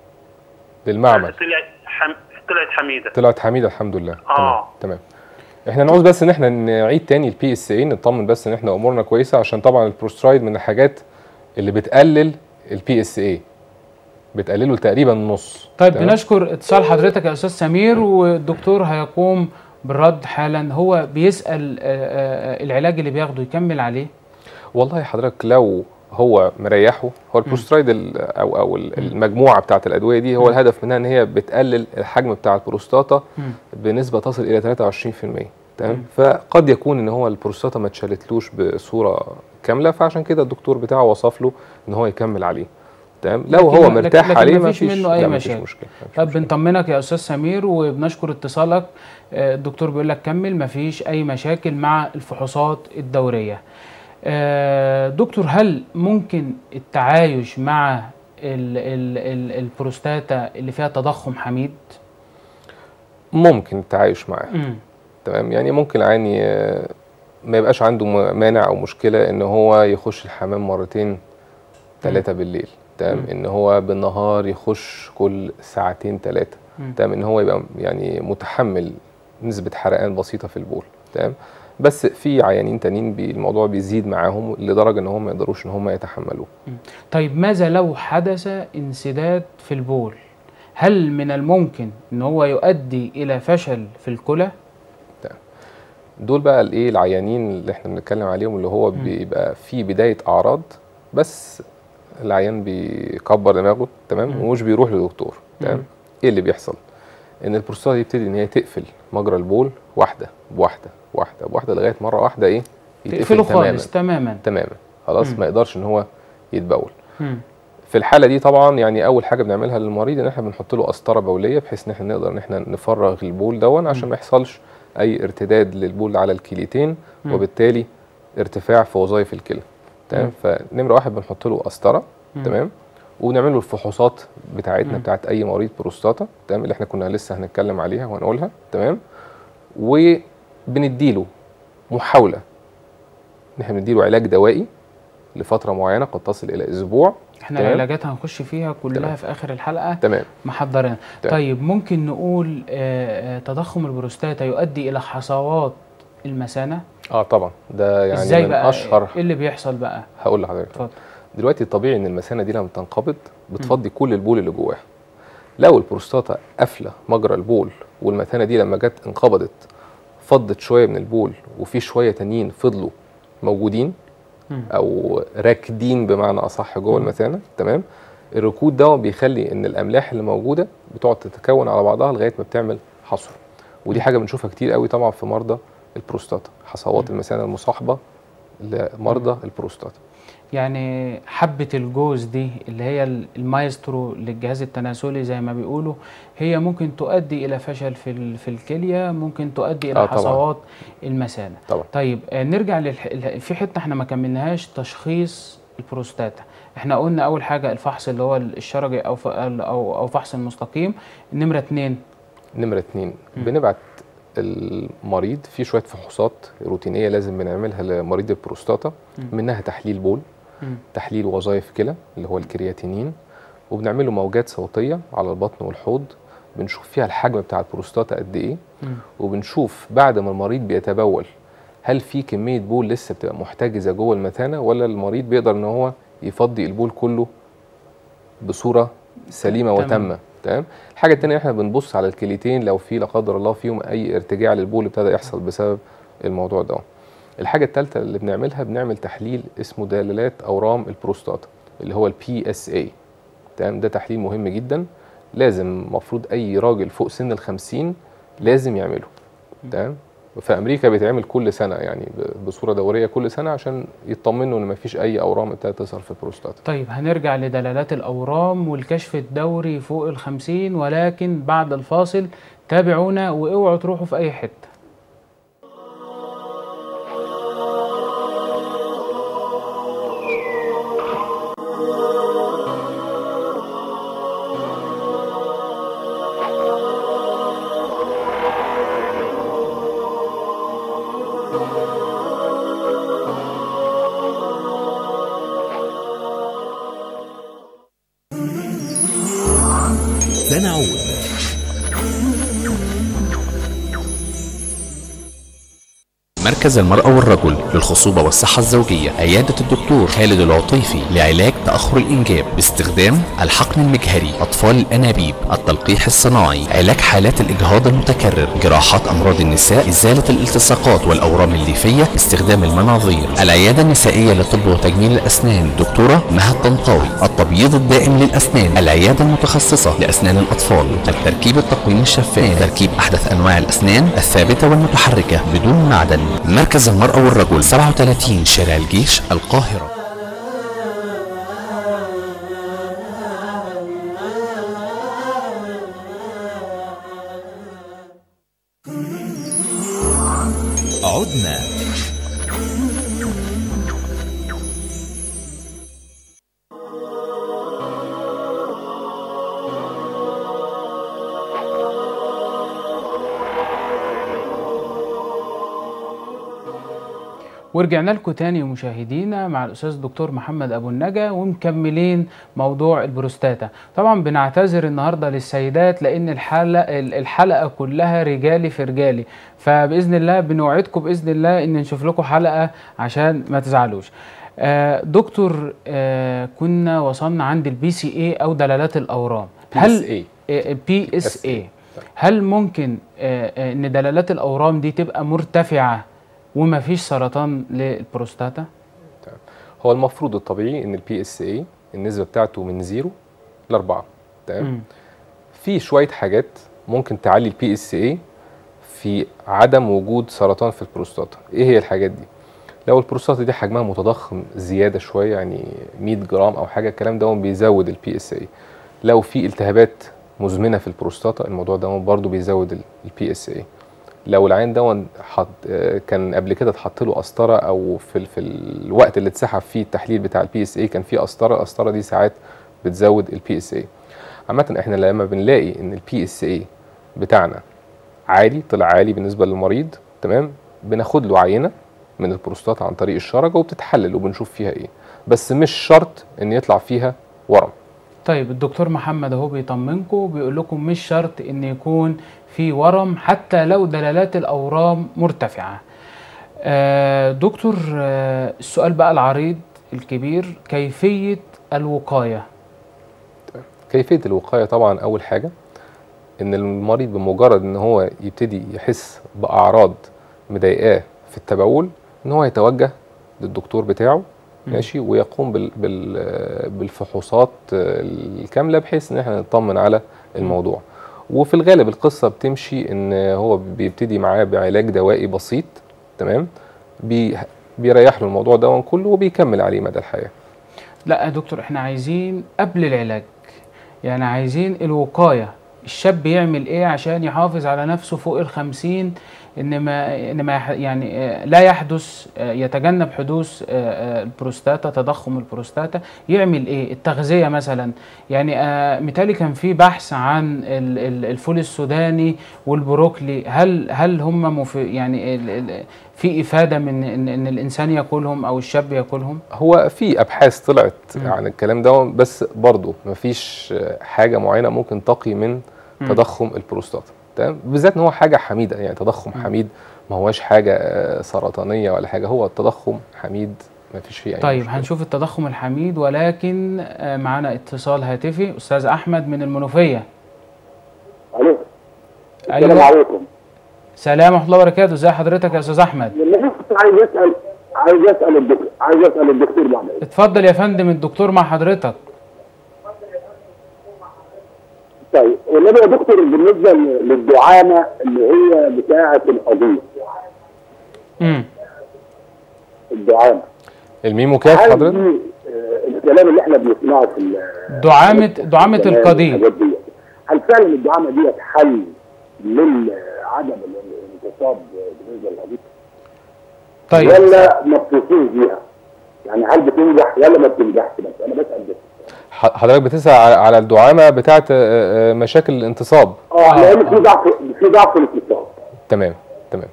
للمعمل طلعت حم... طلعت حميده طلعت حميده الحمد لله آه. تمام تمام احنا نعوز بس ان احنا نعيد تاني البي اس اي نطمن بس ان احنا امورنا كويسه عشان طبعا البروسترايد من الحاجات اللي بتقلل البي اس اي بتقلله تقريبا نص طيب تمام؟ بنشكر اتصال حضرتك يا استاذ سمير والدكتور هيقوم بالرد حالا هو بيسال آه، آه، العلاج اللي بياخده يكمل عليه والله حضرتك لو هو مريحه هو البروسترايد ال- او او ال- المجموعه بتاعه الادويه دي هو الهدف منها ان هي بتقلل الحجم بتاع البروستاتا مم. بنسبه تصل الى 23% تمام فقد يكون ان هو البروستاتا ما اتشالتلوش بصوره كامله فعشان كده الدكتور بتاعه وصف له ان هو يكمل عليه تمام لو لكن- هو لكن- مرتاح لكن عليه مفيش مفيش منه أي لا مفيش مشاكل. مشكله مفيش طب مشكلة. بنطمنك يا استاذ سمير وبنشكر اتصالك آه، الدكتور بيقول لك كمل مفيش اي مشاكل مع الفحوصات الدوريه آه، دكتور هل ممكن التعايش مع ال ال ال البروستاتا اللي فيها تضخم حميد ممكن التعايش معاه مم. تمام يعني ممكن العيان ي- ما يبقاش عنده م- مانع او مشكله ان هو يخش الحمام مرتين ثلاثه بالليل تمام مم. ان هو بالنهار يخش كل ساعتين ثلاثه مم. تمام ان هو يبقى يعني متحمل نسبه حرقان بسيطه في البول تمام بس في عيانين تانيين بي الموضوع بيزيد معاهم لدرجه ان هم ما يقدروش ان هم يتحملوه طيب ماذا لو حدث انسداد في البول هل من الممكن ان هو يؤدي الى فشل في الكلى دول بقى الايه العيانين اللي احنا بنتكلم عليهم اللي هو بيبقى في بدايه اعراض بس العيان بيكبر دماغه تمام مم. ومش بيروح لدكتور تمام مم. ايه اللي بيحصل ان البروستاتا يبتدي ان هي تقفل مجرى البول واحده بواحده واحده بواحده لغايه مره واحده ايه تقفله تماما خالص تماما تماما خلاص مم. ما يقدرش ان هو يتبول مم. في الحاله دي طبعا يعني اول حاجه بنعملها للمريض ان احنا بنحط له قسطره بوليه بحيث ان احنا نقدر ان احنا نفرغ البول دون عشان ما يحصلش اي ارتداد للبول على الكليتين مم. وبالتالي ارتفاع في وظائف الكلى تمام فنمره واحد بنحط له قسطره مم. تمام ونعمل له الفحوصات بتاعتنا مم. بتاعت اي مريض بروستاتا تمام اللي احنا كنا لسه هنتكلم عليها وهنقولها تمام وبنديله محاوله ان احنا بنديله علاج دوائي لفتره معينه قد تصل الى اسبوع احنا تمام. العلاجات هنخش فيها كلها تمام. في اخر الحلقه تمام محضرين تمام. طيب ممكن نقول آه، آه، تضخم البروستاتا يؤدي الى حصوات المثانه اه طبعا ده يعني ازاي من بقى اشهر ايه اللي بيحصل بقى هقول لحضرتك اتفضل دلوقتي الطبيعي ان المثانه دي لما تنقبض بتفضي كل البول اللي جواها لو البروستاتا قافله مجرى البول والمثانه دي لما جت انقبضت فضت شويه من البول وفي شويه تانيين فضلوا موجودين مم. او راكدين بمعنى اصح جوه المثانه تمام الركود ده بيخلي ان الاملاح اللي موجوده بتقعد تتكون على بعضها لغايه ما بتعمل حصوه ودي حاجه بنشوفها كتير قوي طبعا في مرضى البروستاتا حصوات المثانه المصاحبه لمرضى البروستاتا يعني حبة الجوز دي اللي هي ال- المايسترو للجهاز التناسلي زي ما بيقولوا هي ممكن تؤدي إلى فشل في ال- في الكلية ممكن تؤدي إلى آه طبعاً. حصوات المثانة طبعا طيب آه، نرجع للح... الح- في حتة احنا ما كملناهاش تشخيص البروستاتا احنا قلنا أول حاجة الفحص اللي هو الشرجي أو ف... أو أو فحص المستقيم نمرة اتنين نمرة اتنين بنبعت المريض في شوية فحوصات روتينية لازم بنعملها لمريض البروستاتا منها تحليل بول مم. تحليل وظائف كلى اللي هو الكرياتينين وبنعمل له موجات صوتية على البطن والحوض بنشوف فيها الحجم بتاع البروستاتا قد ايه مم. وبنشوف بعد ما المريض بيتبول هل في كمية بول لسه بتبقى محتجزة جوه المثانة ولا المريض بيقدر ان هو يفضي البول كله بصورة سليمة تمام. وتامة تمام الحاجة التانية احنا بنبص على الكليتين لو في لا قدر الله فيهم اي ارتجاع للبول ابتدى يحصل بسبب الموضوع ده الحاجه الثالثه اللي بنعملها بنعمل تحليل اسمه دلالات اورام البروستاتا اللي هو البي اس اي تمام ده تحليل مهم جدا لازم المفروض اي راجل فوق سن ال 50 لازم يعمله تمام في امريكا بيتعمل كل سنه يعني ب- بصوره دوريه كل سنه عشان يطمنوا ان مفيش اي اورام ابتدت تظهر في البروستاتا طيب هنرجع لدلالات الأورام والكشف الدوري فوق الخمسين ولكن بعد الفاصل تابعونا واوعوا تروحوا في أي حتة سنعود مركز المرأة والرجل للخصوبة والصحة الزوجية عيادة الدكتور خالد العطيفي لعلاج تأخر الإنجاب باستخدام الحقن المجهري أطفال الأنابيب التلقيح الصناعي علاج حالات الإجهاض المتكرر جراحات أمراض النساء إزالة الالتصاقات والأورام الليفية باستخدام المناظير العيادة النسائية لطب وتجميل الأسنان دكتورة مها الطنطاوي التبييض الدائم للأسنان العيادة المتخصصة لأسنان الأطفال التركيب التقويمي الشفاف تركيب أحدث أنواع الأسنان الثابتة والمتحركة بدون معدن مركز المرأة والرجل 37 شارع الجيش القاهرة عدنا ورجعنا لكم تاني مشاهدينا مع الاستاذ الدكتور محمد ابو النجا ومكملين موضوع البروستاتا طبعا بنعتذر النهارده للسيدات لان الحلقه الحلقه كلها رجالي في رجالي فباذن الله بنوعدكم باذن الله ان نشوف لكم حلقه عشان ما تزعلوش آه دكتور آه كنا وصلنا عند البي سي اي او دلالات الاورام هل PSA. بي اس اي هل ممكن آه، آه، ان دلالات الاورام دي تبقى مرتفعه وما فيش سرطان للبروستاتا هو المفروض الطبيعي ان البي اس اي النسبه بتاعته من 0 ل 4 تمام مم. في شويه حاجات ممكن تعلي البي اس اي في عدم وجود سرطان في البروستاتا ايه هي الحاجات دي لو البروستاتا دي حجمها متضخم زياده شويه يعني 100 جرام او حاجه الكلام ده بيزود البي اس اي لو في التهابات مزمنه في البروستاتا الموضوع ده برضه بيزود البي اس اي لو العين ده حط آه، كان قبل كده اتحط له قسطره او في ال- في الوقت اللي اتسحب فيه التحليل بتاع البي اس اي كان فيه قسطره القسطره دي ساعات بتزود البي اس اي عامه احنا لما بنلاقي ان البي اس اي بتاعنا عالي طلع عالي بالنسبه للمريض تمام بناخد له عينه من البروستاتا عن طريق الشرجه وبتتحلل وبنشوف فيها ايه بس مش شرط ان يطلع فيها ورم طيب الدكتور محمد اهو بيطمنكم وبيقول لكم مش شرط ان يكون في ورم حتى لو دلالات الاورام مرتفعه آه دكتور آه السؤال بقى العريض الكبير كيفيه الوقايه كيفيه الوقايه طبعا اول حاجه ان المريض بمجرد ان هو يبتدي يحس باعراض مضايقاه في التبول ان هو يتوجه للدكتور بتاعه مم. ماشي ويقوم بال بال بالفحوصات الكامله بحيث ان احنا نطمن على الموضوع وفي الغالب القصه بتمشي ان هو بيبتدي معاه بعلاج دوائي بسيط تمام بي بيريح له الموضوع ده كله وبيكمل عليه مدى الحياه لا يا دكتور احنا عايزين قبل العلاج يعني عايزين الوقايه الشاب يعمل ايه عشان يحافظ على نفسه فوق الخمسين ان ما ان ما يح- يعني آه، لا يحدث آه، يتجنب حدوث آه، آه، البروستاتا تضخم البروستاتا يعمل ايه التغذيه مثلا يعني آه، متهيألي كان في بحث عن ال- ال- الفول السوداني والبروكلي هل هل هم مف... يعني ال- ال- في افاده من ان, إن الانسان ياكلهم او الشاب ياكلهم هو في ابحاث طلعت مم. عن الكلام ده بس برضه مفيش حاجه معينه ممكن تقي من مم. تضخم البروستاتا تمام بالذات ان هو حاجه حميده يعني تضخم مم. حميد ما هوش حاجه آه، سرطانيه ولا حاجه هو التضخم حميد مفيش فيه اي طيب مشكلة. هنشوف التضخم الحميد ولكن آه، معانا اتصال هاتفي استاذ احمد من المنوفيه الو السلام ايوه عليكم سلام ورحمه الله وبركاته ازي حضرتك يا استاذ احمد والله كنت عايز اسال عايز اسال الدكتور عايز اسال الدكتور بعد إذنك. اتفضل يا فندم الدكتور مع حضرتك طيب والنبي يا دكتور بالنسبه للدعامه اللي هي بتاعه القضيب امم الدعامه الميم وكاف هل حضرتك دي آه، الكلام اللي احنا بنسمعه في ال- دعامه دعامه الكلام القضيب والحاجات دي، هل فعلا الدعامه ديت حل لعدم الانتصاب بالنسبه للقضيب طيب ولا ما بتوصلش بيها؟ يعني هل بتنجح ولا ما بتنجحش بس انا بسال ده ح- حضرتك بتسأل على- على الدعامة بتاعت آه، آه، مشاكل الانتصاب اه لان في ضعف في ضعف الاتصال تمام تمام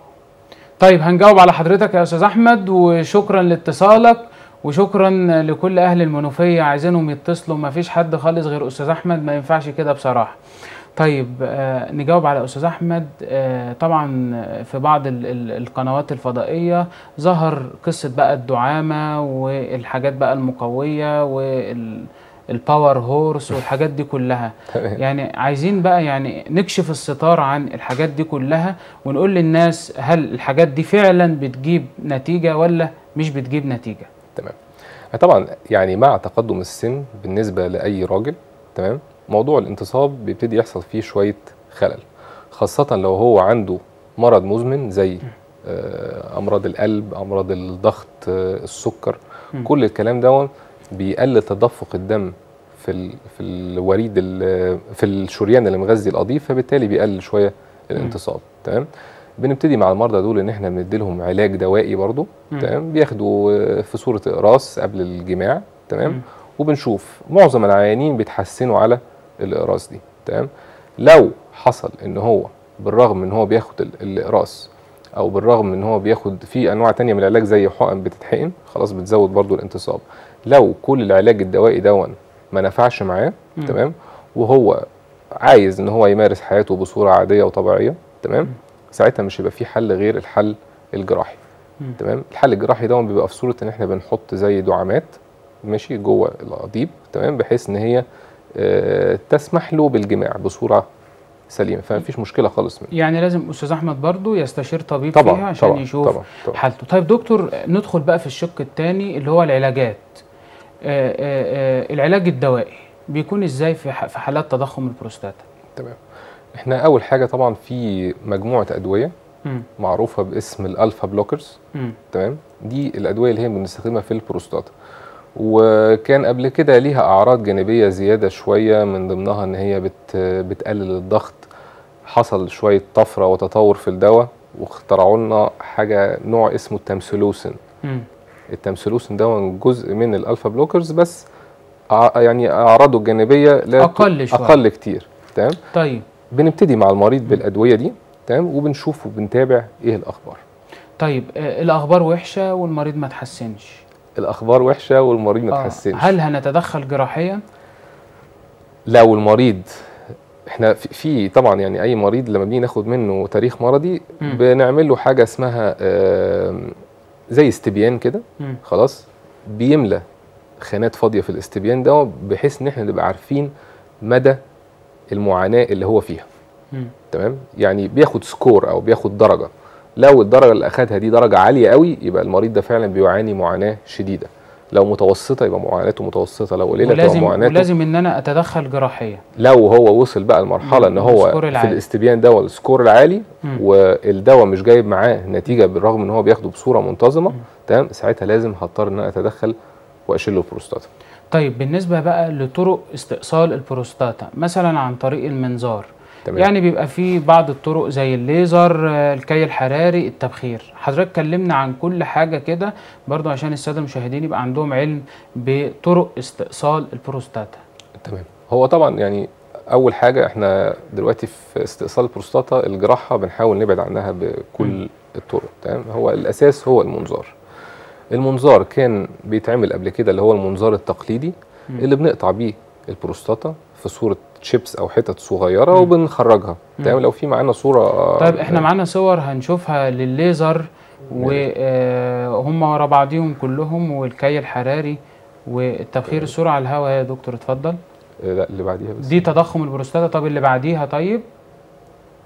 طيب هنجاوب على حضرتك يا استاذ احمد وشكرا لاتصالك وشكرا لكل اهل المنوفيه عايزينهم يتصلوا ما فيش حد خالص غير استاذ احمد ما ينفعش كده بصراحه طيب آه نجاوب على استاذ احمد آه طبعا في بعض ال ال القنوات الفضائيه ظهر قصه بقى الدعامه والحاجات بقى المقويه وال الباور هورس والحاجات دي كلها تمام. يعني عايزين بقى يعني نكشف الستار عن الحاجات دي كلها ونقول للناس هل الحاجات دي فعلا بتجيب نتيجة ولا مش بتجيب نتيجة تمام طبعا يعني مع تقدم السن بالنسبه لاي راجل تمام موضوع الانتصاب بيبتدي يحصل فيه شويه خلل خاصه لو هو عنده مرض مزمن زي آه، امراض القلب امراض الضغط آه، السكر مم. كل الكلام ده بيقلل تدفق الدم في ال في الوريد ال- في الشريان اللي مغذي القضيب فبالتالي بيقلل شويه الانتصاب تمام بنبتدي مع المرضى دول ان احنا بندي لهم علاج دوائي برضو مم. تمام بياخدوا آه، في صوره اقراص قبل الجماع مم. تمام وبنشوف معظم العيانين بيتحسنوا على الاقراص دي تمام لو حصل ان هو بالرغم ان هو بياخد ال- الاقراص او بالرغم ان هو بياخد في انواع تانية من العلاج زي حقن بتتحقن خلاص بتزود برضو الانتصاب لو كل العلاج الدوائي دون ما نفعش معاه مم. تمام وهو عايز ان هو يمارس حياته بصوره عاديه وطبيعيه تمام ساعتها مش هيبقى في حل غير الحل الجراحي مم. تمام الحل الجراحي ده بيبقى في صوره ان احنا بنحط زي دعامات ماشي جوه القضيب تمام بحيث ان هي آه، تسمح له بالجماع بصوره سليمه فما فيش مشكله خالص منه يعني لازم استاذ احمد برضو يستشير طبيب طبعا فيها عشان طبعا يشوف طبعا, طبعا. حالته طيب دكتور ندخل بقى في الشق الثاني اللي هو العلاجات آه آه آه العلاج الدوائي بيكون ازاي في ح- في حالات تضخم البروستاتا تمام احنا اول حاجه طبعا في مجموعه ادويه مم. معروفه باسم الالفا بلوكرز مم. تمام دي الادويه اللي هي بنستخدمها في البروستاتا وكان قبل كده ليها اعراض جانبيه زياده شويه من ضمنها ان هي بت بتقلل الضغط حصل شويه طفره وتطور في الدواء واخترعوا لنا حاجه نوع اسمه التمثلوسين مم. التمثلوسين ده جزء من الالفا بلوكرز بس أع- يعني اعراضه الجانبيه لا أقل شوية. اقل كتير تمام طيب بنبتدي مع المريض بالادويه دي تمام وبنشوف وبنتابع ايه الاخبار طيب آه الاخبار وحشه والمريض ما تحسنش الاخبار وحشه والمريض ما آه، تحسنش هل هنتدخل جراحيا لو المريض احنا في, في طبعا يعني اي مريض لما بنيجي ناخد منه تاريخ مرضي مم. بنعمل له حاجه اسمها آم، زي استبيان كده مم. خلاص بيملى خانات فاضيه في الاستبيان ده بحيث ان احنا نبقى عارفين مدى المعاناه اللي هو فيها مم. تمام يعني بياخد سكور او بياخد درجه لو الدرجه اللي اخدها دي درجه عاليه قوي يبقى المريض ده فعلا بيعاني معاناه شديده لو متوسطه يبقى معاناته متوسطه لو قليله تبقى ولازم معاناته ولازم ان انا اتدخل جراحيا لو هو وصل بقى لمرحله ان هو السكور في العالي. الاستبيان ده السكور العالي مم. والدواء مش جايب معاه نتيجه بالرغم ان هو بياخده بصوره منتظمه تمام ساعتها لازم هضطر ان انا اتدخل واشيل له البروستاتا طيب بالنسبه بقى لطرق استئصال البروستاتا مثلا عن طريق المنظار تمام يعني بيبقى في بعض الطرق زي الليزر آه، الكي الحراري التبخير حضرتك كلمنا عن كل حاجه كده برضو عشان الساده المشاهدين يبقى عندهم علم بطرق استئصال البروستاتا تمام هو طبعا يعني اول حاجه احنا دلوقتي في استئصال البروستاتا الجراحه بنحاول نبعد عنها بكل الطرق تمام هو الاساس هو المنظار المنظار كان بيتعمل قبل كده اللي هو المنظار التقليدي مم. اللي بنقطع بيه البروستاتا في صوره شيبس او حتت صغيره مم. وبنخرجها مم. تمام لو في معانا صوره طيب احنا معانا صور هنشوفها للليزر وهم ورا بعضيهم كلهم والكي الحراري والتبخير الصوره على الهواء يا دكتور اتفضل آه، لا اللي بعديها بس دي تضخم البروستاتا طب اللي بعديها طيب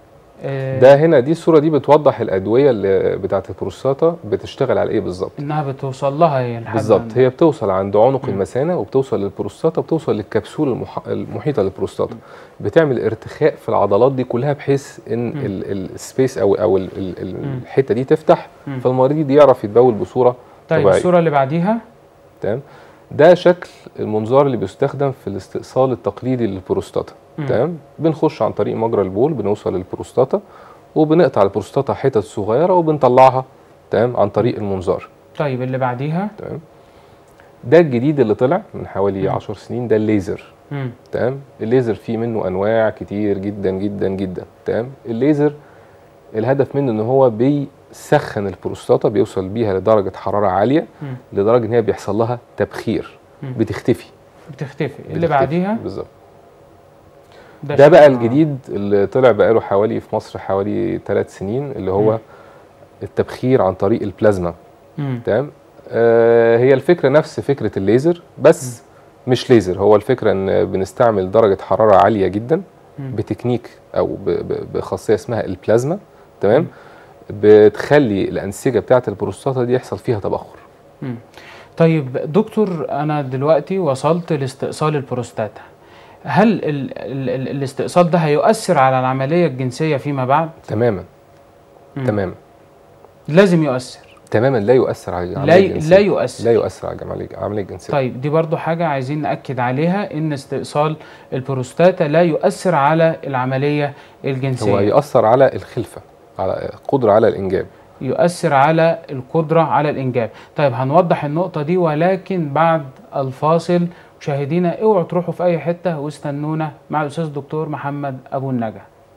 آه، ده هنا دي الصوره دي بتوضح الادويه اللي بتاعه البروستاتا بتشتغل على ايه بالظبط انها بتوصل لها هي لحد بالظبط عندها. هي بتوصل عند عنق مم. المثانه وبتوصل للبروستاتا وبتوصل للكبسول المح... المحيطه للبروستاتا بتعمل ارتخاء في العضلات دي كلها بحيث ان مم. ال- ال- السبيس او او ال- ال- ال- مم. الحته دي تفتح مم. فالمريض يعرف يتبول بصوره طيب طبيعية. الصوره اللي بعديها تمام ده شكل المنظار اللي بيستخدم في الاستئصال التقليدي للبروستاتا مم. تمام بنخش عن طريق مجرى البول بنوصل للبروستاتا وبنقطع البروستاتا حتت صغيره وبنطلعها تمام عن طريق المنظار طيب اللي بعديها تمام ده الجديد اللي طلع من حوالي مم. 10 سنين ده الليزر مم. تمام الليزر فيه منه انواع كتير جدا جدا جدا تمام الليزر الهدف منه ان هو بيسخن البروستاتا بيوصل بيها لدرجه حراره عاليه مم. لدرجه ان هي بيحصل لها تبخير مم. بتختفي بتختفي اللي بتختفي. بعديها بالظبط ده بقى شكل- الجديد اللي طلع بقاله حوالي في مصر حوالي ثلاث سنين اللي هو مم. التبخير عن طريق البلازما مم. تمام آه هي الفكره نفس فكره الليزر بس مش ليزر هو الفكره ان بنستعمل درجه حراره عاليه جدا مم. بتكنيك او ب- ب- بخاصيه اسمها البلازما تمام بتخلي الانسجه بتاعه البروستاتا دي يحصل فيها تبخر مم. طيب دكتور انا دلوقتي وصلت لاستئصال البروستاتا هل ال ال ال الاستئصال ده هيؤثر على العمليه الجنسيه فيما بعد تماما مم. تماما لازم يؤثر تماما لا يؤثر على لا العمليه ي- الجنسيه لا يؤثر لا يؤثر على العمليه العمليه الجنسيه طيب دي برضو حاجة عايزين نأكد عليها إن استئصال البروستاتا لا يؤثر على العملية الجنسية هو يؤثر على الخلفه على القدره على الانجاب يؤثر على القدرة على الإنجاب طيب هنوضح النقطة دي ولكن بعد الفاصل مشاهدينا اوعوا تروحوا في أي حتة واستنونا مع الأستاذ الدكتور محمد أبو النجا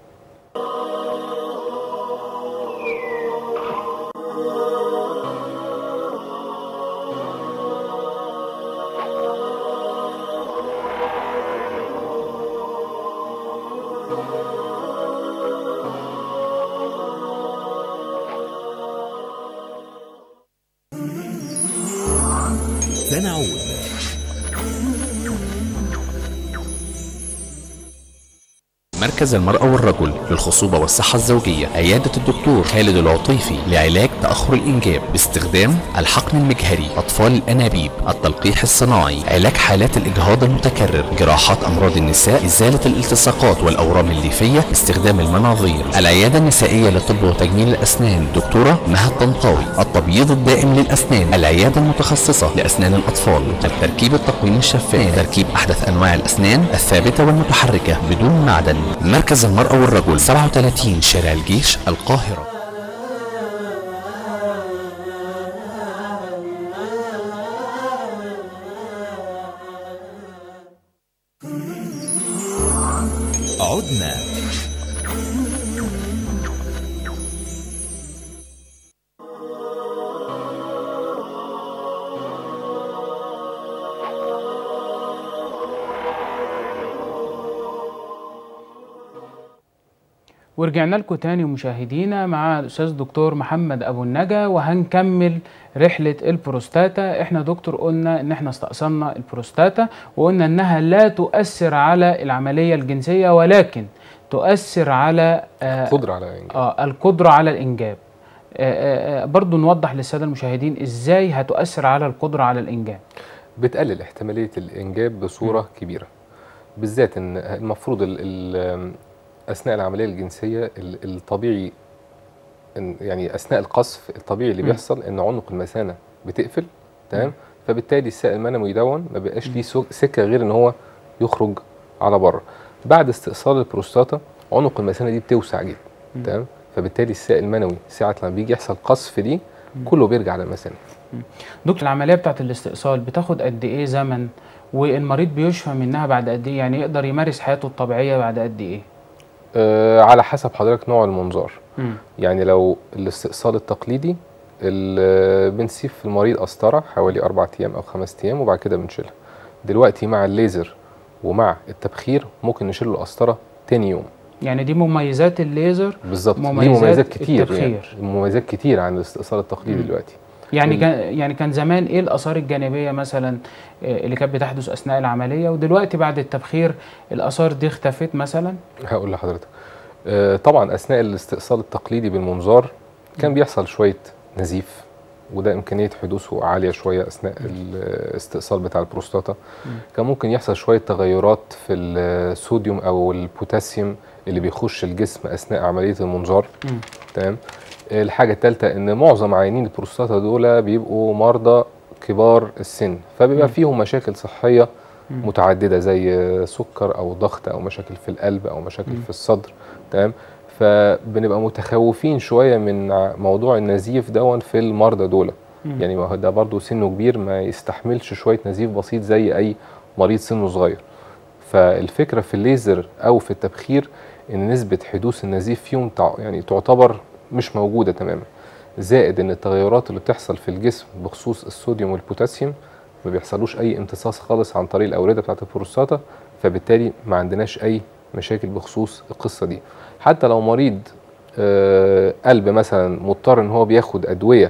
سنعود مركز المرأة والرجل للخصوبة والصحة الزوجية عيادة الدكتور خالد العطيفي لعلاج تأخر الإنجاب باستخدام الحقن المجهري أطفال الأنابيب التلقيح الصناعي علاج حالات الإجهاض المتكرر جراحات أمراض النساء إزالة الالتصاقات والأورام الليفية باستخدام المناظير العيادة النسائية لطب وتجميل الأسنان دكتورة مها الطنطاوي التبييض الدائم للأسنان العيادة المتخصصة لأسنان الأطفال التركيب التقويمي الشفاف تركيب أحدث أنواع الأسنان الثابتة والمتحركة بدون معدن مركز المرأة والرجل 37 شارع الجيش القاهرة عدنا ورجعنا لكم تاني مشاهدينا مع الاستاذ الدكتور محمد ابو النجا وهنكمل رحله البروستاتا احنا دكتور قلنا ان احنا استأصلنا البروستاتا وقلنا انها لا تؤثر على العمليه الجنسيه ولكن تؤثر على آه قدره على الانجاب آه القدره على الانجاب آه آه برضو نوضح للساده المشاهدين ازاي هتؤثر على القدره على الانجاب بتقلل احتماليه الانجاب بصوره كبيره بالذات ان المفروض ال ال اثناء العمليه الجنسيه ال- الطبيعي إن يعني اثناء القذف الطبيعي اللي مم. بيحصل ان عنق المثانه بتقفل تمام فبالتالي السائل المنوي دون ما بقاش ليه سو- سكه غير ان هو يخرج على بره بعد استئصال البروستاتا عنق المثانه دي بتوسع جدا مم. تمام فبالتالي السائل المنوي ساعه لما بيجي يحصل قذف دي كله بيرجع على المثانه دكتور العمليه بتاعت الاستئصال بتاخد قد ايه زمن والمريض بيشفى منها بعد قد ايه يعني يقدر يمارس حياته الطبيعيه بعد قد ايه آه على حسب حضرتك نوع المنظار مم. يعني لو الاستئصال التقليدي ال- بنسيب في المريض قسطره حوالي اربع ايام او خمس ايام وبعد كده بنشيلها دلوقتي مع الليزر ومع التبخير ممكن نشيل له القسطره تاني يوم يعني دي مميزات الليزر بالظبط ليه مميزات مميزات كتير التبخير. يعني مميزات كتير عن الاستئصال التقليدي مم. دلوقتي يعني ال- كان يعني كان زمان ايه الاثار الجانبيه مثلا آه، اللي كانت بتحدث اثناء العمليه ودلوقتي بعد التبخير الاثار دي اختفت مثلا هقول لحضرتك آه، طبعا اثناء الاستئصال التقليدي بالمنظار كان بيحصل شويه نزيف وده امكانيه حدوثه عاليه شويه اثناء الاستئصال بتاع البروستاتا كان ممكن يحصل شويه تغيرات في الصوديوم او البوتاسيوم اللي بيخش الجسم اثناء عمليه المنظار مم. تمام الحاجه الثالثه ان معظم عيانين البروستاتا دول بيبقوا مرضى كبار السن فبيبقى مم. فيهم مشاكل صحيه مم. متعدده زي سكر او ضغط او مشاكل في القلب او مشاكل مم. في الصدر تمام فبنبقى متخوفين شويه من ع- موضوع النزيف دون في المرضى دول مم. يعني ما هو ده برضه سنه كبير ما يستحملش شويه نزيف بسيط زي اي مريض سنه صغير فالفكره في الليزر او في التبخير ان نسبه حدوث النزيف فيهم تع- يعني تعتبر مش موجوده تماما زائد ان التغيرات اللي بتحصل في الجسم بخصوص الصوديوم والبوتاسيوم ما بيحصلوش اي امتصاص خالص عن طريق الاورده بتاعه البروستاتا فبالتالي ما عندناش اي مشاكل بخصوص القصه دي حتى لو مريض آه، قلب مثلا مضطر ان هو بياخد ادويه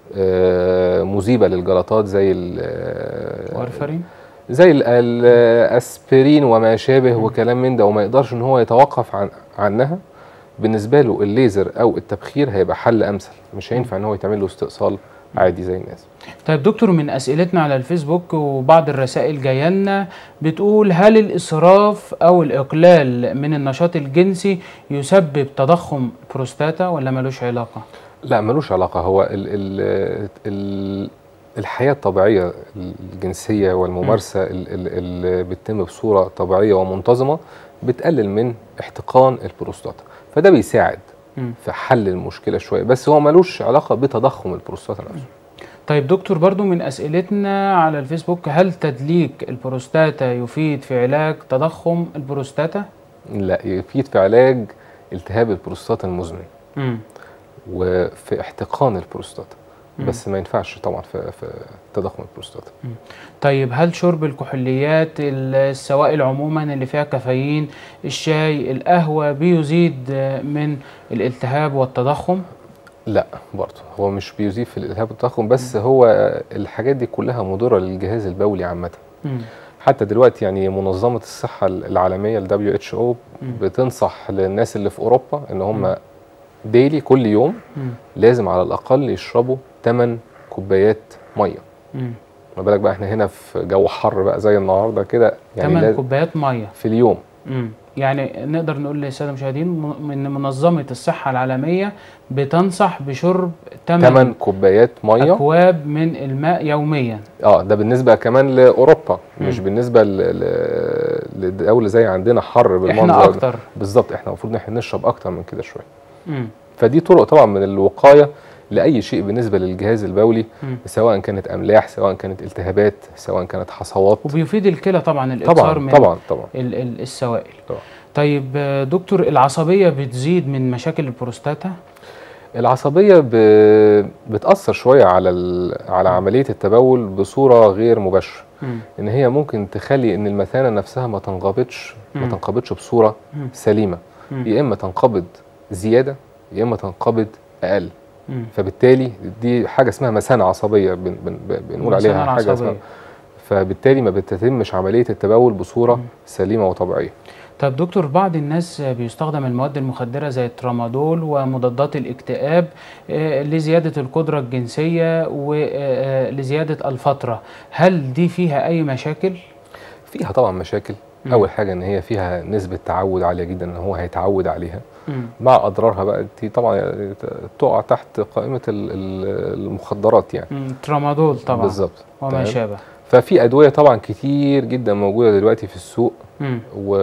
آه، مذيبه للجلطات زي ال- آه، وارفرين زي ال- الاسبرين وما شابه وكلام من ده وما يقدرش ان هو يتوقف عن عنها بالنسبه له الليزر او التبخير هيبقى حل امثل مش هينفع ان هو يتعمل له استئصال عادي زي الناس طيب دكتور من اسئلتنا على الفيسبوك وبعض الرسائل جايه لنا بتقول هل الاسراف او الاقلال من النشاط الجنسي يسبب تضخم بروستاتا ولا ملوش علاقه؟ لا ملوش علاقه هو ال ال ال الحياه الطبيعيه الجنسيه والممارسه ال- ال- اللي بتتم بصوره طبيعيه ومنتظمه بتقلل من احتقان البروستاتا فده بيساعد مم. في حل المشكله شويه بس هو ملوش علاقه بتضخم البروستاتا نفسه طيب دكتور برضو من اسئلتنا على الفيسبوك هل تدليك البروستاتا يفيد في علاج تضخم البروستاتا؟ لا يفيد في علاج التهاب البروستاتا المزمن مم. وفي احتقان البروستاتا مم. بس ما ينفعش طبعا في في تضخم البروستاتا طيب هل شرب الكحوليات السوائل عموما اللي فيها كافيين الشاي القهوة بيزيد من الالتهاب والتضخم لا برضه هو مش بيزيد في الالتهاب والتضخم بس هو الحاجات دي كلها مضره للجهاز البولي عامه مم. حتى دلوقتي يعني منظمه الصحه العالميه ال WHO مم. بتنصح للناس اللي في اوروبا ان هم ديلي كل يوم مم. لازم على الاقل يشربوا 8 كوبايات ميه مم. ما بالك بقى احنا هنا في جو حر بقى زي النهارده كده يعني 8 لازم كوبايات ميه في اليوم مم. يعني نقدر نقول للساده المشاهدين م- ان منظمه الصحه العالميه بتنصح بشرب 8 8 كوبايات ميه اكواب من الماء يوميا اه ده بالنسبه كمان لاوروبا مش مم. بالنسبه ل- ل- لدوله زي عندنا حر بالمنظر احنا ده. اكتر بالظبط احنا المفروض ان احنا نشرب اكتر من كده شويه مم. فدي طرق طبعا من الوقايه لاي شيء بالنسبه للجهاز البولي مم. سواء كانت املاح سواء كانت التهابات سواء كانت حصوات وبيفيد الكلى طبعا الاكثار طبعا من طبعا طبعا ال- ال- السوائل طبعا. طيب آه، دكتور العصبيه بتزيد من مشاكل البروستاتا العصبيه ب... بتاثر شويه على ال... على عمليه التبول بصوره غير مباشره مم. ان هي ممكن تخلي ان المثانه نفسها ما تنقبضش ما مم. تنقبضش بصوره مم. سليمه مم. يا اما تنقبض زياده يا اما تنقبض اقل مم. فبالتالي دي حاجه اسمها مثانه عصبيه بن بن بنقول عليها مثانة حاجه عصبية. اسمها فبالتالي ما بتتمش عمليه التبول بصوره مم. سليمه وطبيعيه طب دكتور بعض الناس بيستخدم المواد المخدرة زي الترامادول ومضادات الاكتئاب آه، لزيادة القدرة الجنسية ولزيادة الفترة هل دي فيها أي مشاكل؟ فيها طبعا مشاكل مم. اول حاجه ان هي فيها نسبه تعود عاليه جدا ان هو هيتعود عليها مم. مع اضرارها بقى دي طبعا يعني تقع تحت قائمه ال- ال- المخدرات يعني مم. ترامادول طبعا بالظبط وما تمام؟ شابه ففي ادويه طبعا كتير جدا موجوده دلوقتي في السوق مم.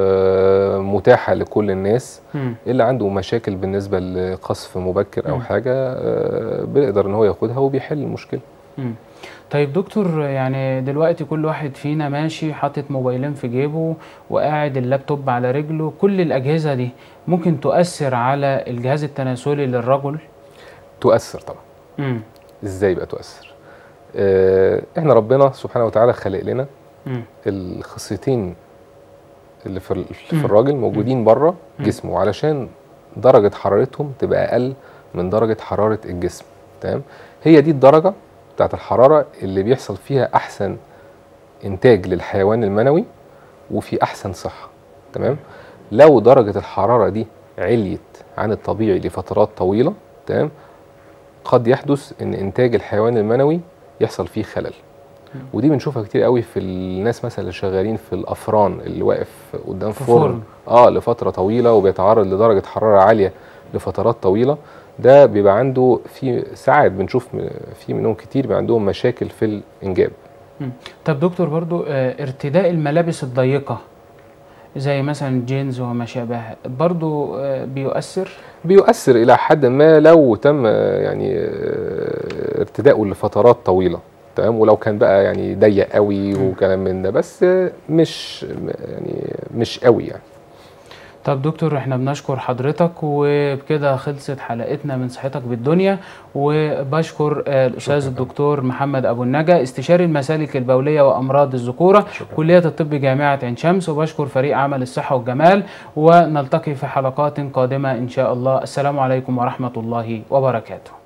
ومتاحه لكل الناس مم. اللي عنده مشاكل بالنسبه لقصف مبكر او مم. حاجه آه، بيقدر ان هو ياخدها وبيحل المشكله مم. طيب دكتور يعني دلوقتي كل واحد فينا ماشي حاطط موبايلين في جيبه وقاعد اللابتوب على رجله كل الأجهزة دي ممكن تؤثر على الجهاز التناسلي للرجل تؤثر طبعا مم. ازاي بقى تؤثر آه، احنا ربنا سبحانه وتعالى خلق لنا مم. الخصيتين اللي في ال- مم. في الراجل موجودين بره مم. جسمه علشان درجه حرارتهم تبقى اقل من درجه حراره الجسم تمام هي دي الدرجه بتاعت الحراره اللي بيحصل فيها احسن انتاج للحيوان المنوي وفي احسن صحه تمام لو درجه الحراره دي عليت عن الطبيعي لفترات طويله تمام قد يحدث ان انتاج الحيوان المنوي يحصل فيه خلل ودي بنشوفها كتير قوي في الناس مثلا اللي شغالين في الافران اللي واقف قدام في فرن فرن. اه لفتره طويله وبيتعرض لدرجه حراره عاليه لفترات طويله ده بيبقى عنده في ساعات بنشوف م- في منهم كتير بيبقى عندهم مشاكل في الانجاب مم. طب دكتور برضو آه، ارتداء الملابس الضيقة زي مثلا الجينز وما شابه برضو آه، بيؤثر بيؤثر الى حد ما لو تم آه، يعني آه، ارتداؤه لفترات طويله تمام ولو كان بقى يعني ضيق قوي وكلام من ده بس آه، مش يعني مش قوي يعني طب دكتور احنا بنشكر حضرتك وبكده خلصت حلقتنا من صحتك بالدنيا وبشكر آه، الاستاذ الدكتور محمد ابو النجا استشاري المسالك البوليه وامراض الذكوره كليه الطب جامعه عين شمس وبشكر فريق عمل الصحه والجمال ونلتقي في حلقات قادمه ان شاء الله السلام عليكم ورحمه الله وبركاته